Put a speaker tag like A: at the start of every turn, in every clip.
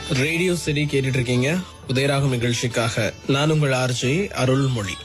A: radio city கேட்டுட்டு இருக்கீங்க உதயராகம் நிகழ்ச்சிக்காக நான் உங்கள் ஆர்ஜே அருள்மொழி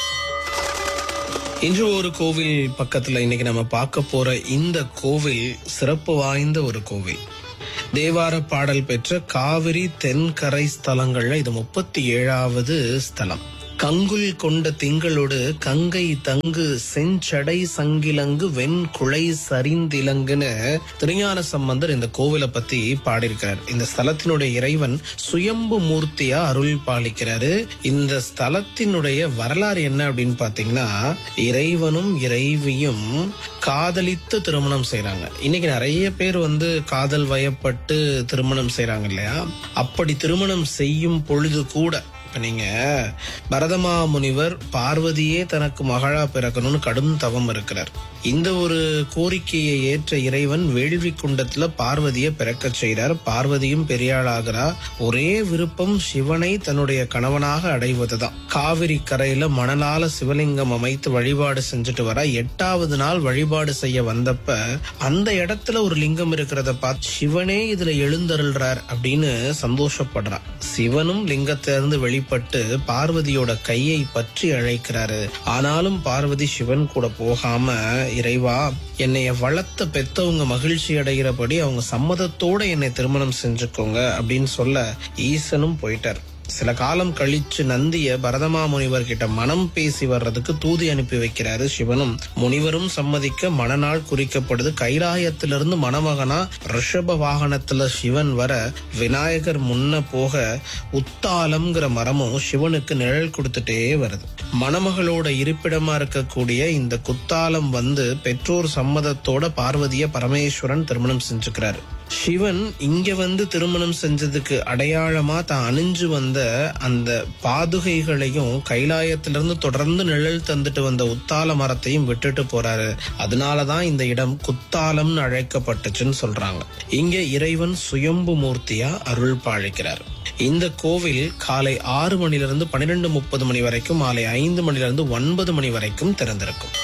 A: இன்று ஒரு கோவில் பக்கத்துல இன்னைக்கு நம்ம பார்க்க போற இந்த கோவில் சிறப்பு வாய்ந்த ஒரு கோவில் தேவார பாடல் பெற்ற காவிரி தென்கரை ஸ்தலங்கள்ல இது முப்பத்தி ஏழாவது ஸ்தலம் கங்குல் கொண்ட திங்களோடு கங்கை தங்கு செஞ்சடை சங்கிலங்கு வெண்குளை சரிந்திலங்குன்னு திருஞான சம்பந்தர் இந்த கோவிலை பத்தி பாடியிருக்கார் இந்த ஸ்தலத்தினுடைய இறைவன் சுயம்பு மூர்த்தியா அருள் பாலிக்கிறாரு இந்த ஸ்தலத்தினுடைய வரலாறு என்ன அப்படின்னு பாத்தீங்கன்னா இறைவனும் இறைவியும் காதலித்து திருமணம் செய்றாங்க இன்னைக்கு நிறைய பேர் வந்து காதல் வயப்பட்டு திருமணம் செய்றாங்க இல்லையா அப்படி திருமணம் செய்யும் பொழுது கூட இப்ப நீங்க பரதமா முனிவர் பார்வதியே தனக்கு மகளா பிறக்கணும்னு கடும் தவம் இருக்கிறார் இந்த ஒரு கோரிக்கையை ஏற்ற இறைவன் வேள்வி குண்டத்துல பார்வதியை பிறக்க செய்கிறார் பார்வதியும் பெரியாளாகிறா ஒரே விருப்பம் சிவனை தன்னுடைய கணவனாக அடைவதுதான் காவிரி கரையில மணலால சிவலிங்கம் அமைத்து வழிபாடு செஞ்சுட்டு வர எட்டாவது நாள் வழிபாடு செய்ய வந்தப்ப அந்த இடத்துல ஒரு லிங்கம் இருக்கிறத பார்த்து சிவனே இதுல எழுந்தருள்றார் அப்படின்னு சந்தோஷப்படுறான் சிவனும் லிங்கத்திலிருந்து வெளிப்பட்டு பார்வதியோட கையை பற்றி அழைக்கிறாரு ஆனாலும் பார்வதி சிவன் கூட போகாம இறைவா என்னைய வளர்த்த பெத்தவங்க மகிழ்ச்சி அடைகிறபடி அவங்க சம்மதத்தோட என்னை திருமணம் செஞ்சுக்கோங்க அப்படின்னு சொல்ல ஈசனும் போயிட்டார் சில காலம் கழிச்சு நந்திய பரதமா முனிவர் கிட்ட மனம் பேசி வர்றதுக்கு தூதி அனுப்பி வைக்கிறாரு சிவனும் முனிவரும் சம்மதிக்க மணநாள் குறிக்கப்படுது கைலாயத்திலிருந்து மணமகனா ரிஷப வாகனத்துல சிவன் வர விநாயகர் முன்ன போக உத்தாலம்ங்கிற மரமும் சிவனுக்கு நிழல் கொடுத்துட்டே வருது மணமகளோட இருப்பிடமா இருக்கக்கூடிய இந்த குத்தாலம் வந்து பெற்றோர் சம்மதத்தோட பார்வதிய பரமேஸ்வரன் திருமணம் செஞ்சுக்கிறாரு சிவன் இங்க வந்து திருமணம் செஞ்சதுக்கு அடையாளமா தான் அணிஞ்சு வந்த அந்த பாதுகைகளையும் கைலாயத்திலிருந்து தொடர்ந்து நிழல் தந்துட்டு வந்த உத்தால மரத்தையும் விட்டுட்டு போறாரு அதனாலதான் இந்த இடம் குத்தாலம்னு அழைக்கப்பட்டுச்சுன்னு சொல்றாங்க இங்க இறைவன் சுயம்பு மூர்த்தியா அருள் பாழிக்கிறார் இந்த கோவில் காலை ஆறு மணிலிருந்து பன்னிரெண்டு முப்பது மணி வரைக்கும் மாலை ஐந்து மணிலிருந்து ஒன்பது மணி வரைக்கும் திறந்திருக்கும்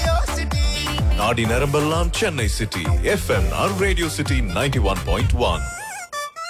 B: நாடி நரம்பெல்லாம் சென்னை சிட்டி எஃப்எம்ஆர் radio city ninety one point one